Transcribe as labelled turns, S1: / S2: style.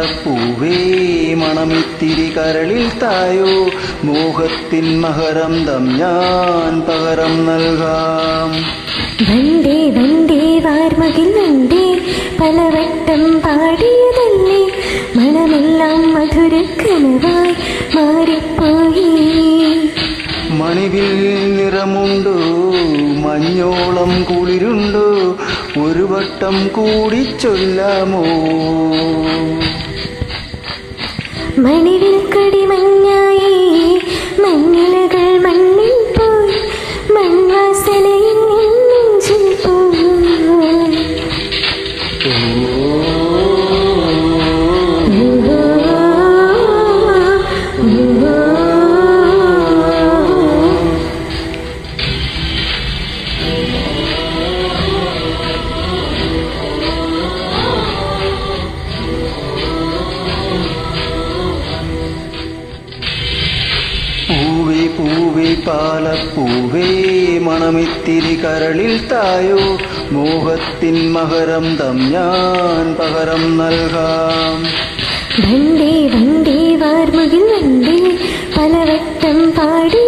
S1: പാലപ്പൂവേ മണമിത്തിരി കരളിൽ തായോ മോഹത്തിൻ മകരന്തം ഞാൻ പകരം നൽകാം
S2: വണ്ടേ വണ്ടേ വാർമകിൽ വണ്ടേ പലവട്ടം പാടിയതല്ലേ മണമെല്ലാം മധുരക്കനവായി മാറിപ്പോയി
S1: മണിവിൽ നിറമുണ്ടോ മഞ്ഞോളം കുളിരുണ്ടോ ഒരു വട്ടം കൂടി ചൊല്ലാമോ
S2: മണിവിൽ കടിമഞ്ഞായി മഞ്ഞിലകൾ മണ്ണിൽ പോയി മൺവാസനയിൽ നെഞ്ചിൽ പോയി
S1: പൂവേ പൂവേ പാലപ്പൂവേ മണമിത്തിരി കരളിൽ തായോ മോഹത്തിൻ മകരന്തം ഞാൻ പകരം നൽകാം
S2: വണ്ടേ വണ്ടേ വാർമുകിൽ വണ്ടേ പലവട്ടം പാടി